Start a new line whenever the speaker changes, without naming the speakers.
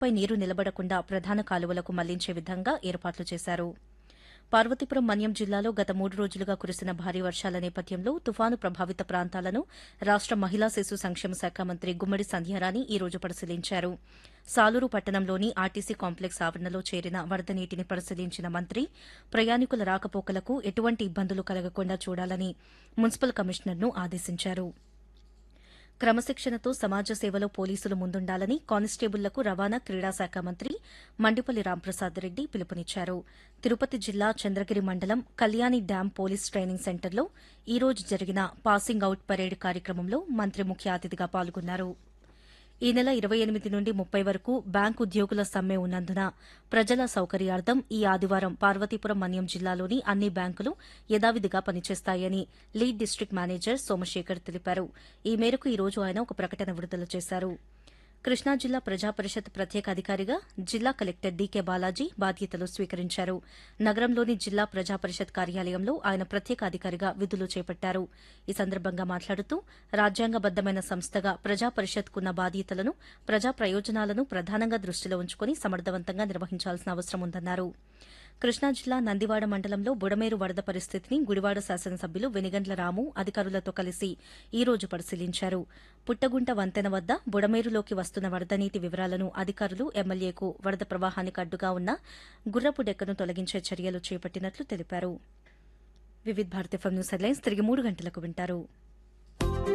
పై నీరు నిలబడకుండా ప్రధాన కాలువలకు మళ్లించే విధంగా ఏర్పాట్లు చేశారు పార్వతీపురం మన్యం జిల్లాలో గత మూడు రోజులుగా కురిసిన భారీ వర్షాల నేపథ్యంలో తుఫాను ప్రభావిత ప్రాంతాలను రాష్ట మహిళా శిశు సంక్షేమ శాఖ మంత్రి గుమ్మడి సంధ్యారాణి ఈ రోజు పరిశీలించారు సాలూరు పట్టణంలోని ఆర్టీసీ కాంప్లెక్స్ ఆవరణలో చేరిన వరద నీటిని పరిశీలించిన మంత్రి ప్రయాణికుల రాకపోకలకు ఎటువంటి ఇబ్బందులు కలగకుండా చూడాలని మున్సిపల్ కమిషనర్ను ఆదేశించారు క్రమశిక్షణతో సమాజ సేవలో పోలీసులు ముందుండాలని కానిస్టేబుళ్లకు రవాణా క్రీడా శాఖ మంత్రి మండిపల్లి రాంప్రసాద్ రెడ్డి పిలుపునిచ్చారు తిరుపతి జిల్లా చంద్రగిరి మండలం కళ్యాణి డ్యాం పోలీస్ ట్రైనింగ్ సెంటర్లో ఈ రోజు జరిగిన పాసింగ్ అవుట్ పరేడ్ కార్యక్రమంలో మంత్రి ముఖ్య అతిథిగా పాల్గొన్నారు ఈ నెల ఇరవై ఎనిమిది నుండి ముప్పై వరకు బ్యాంకు ఉద్యోగుల సమ్మె ఉన్నందున ప్రజల సౌకర్యార్థం ఈ ఆదివారం పార్వతీపురం మన్యం జిల్లాలోని అన్ని బ్యాంకులు యథావిధిగా పనిచేస్తాయని లీడ్ డిస్టిక్ మేనేజర్ సోమశేఖర్ తెలిపారు ఈ మేరకు ఈ రోజు ఆయన ఒక ప్రకటన విడుదల చేశారు కృష్ణా జిల్లా ప్రజా పరిషత్ ప్రత్యేక అధికారిగా జిల్లా కలెక్టర్ డీకే బాలాజీ బాధ్యతలు స్వీకరించారు నగరంలోని జిల్లా ప్రజా పరిషత్ కార్యాలయంలో ఆయన ప్రత్యేక అధికారిగా విధులు చేపట్టారు ఈ సందర్భంగా మాట్లాడుతూ రాజ్యాంగబద్దమైన సంస్థగా ప్రజా పరిషత్కున్న బాధ్యతలను ప్రజా ప్రయోజనాలను ప్రధానంగా దృష్టిలో ఉంచుకుని సమర్థవంతంగా నిర్వహించాల్సిన అవసరం ఉందన్నారు కృష్ణా జిల్లా నందివాడ మండలంలో బుడమేరు వరద పరిస్థితిని గుడివాడ శాసనసభ్యులు వెనిగండ్ల రాము అధికారులతో కలిసి ఈ రోజు పరిశీలించారు పుట్టగుంట వంతెన వద్ద బుడమేరులోకి వస్తున్న వరద నీటి వివరాలను అధికారులు ఎమ్మెల్యేకు వరద ప్రవాహానికి అడ్డుగా ఉన్న గుర్రపు డెక్కను తొలగించే చర్యలు చేపట్టినట్లు తెలిపారు వివిధ భారతి ఎఫ్ఎం న్యూస్ హెడ్లైన్స్ తిరిగి మూడు గంటలకు వింటారు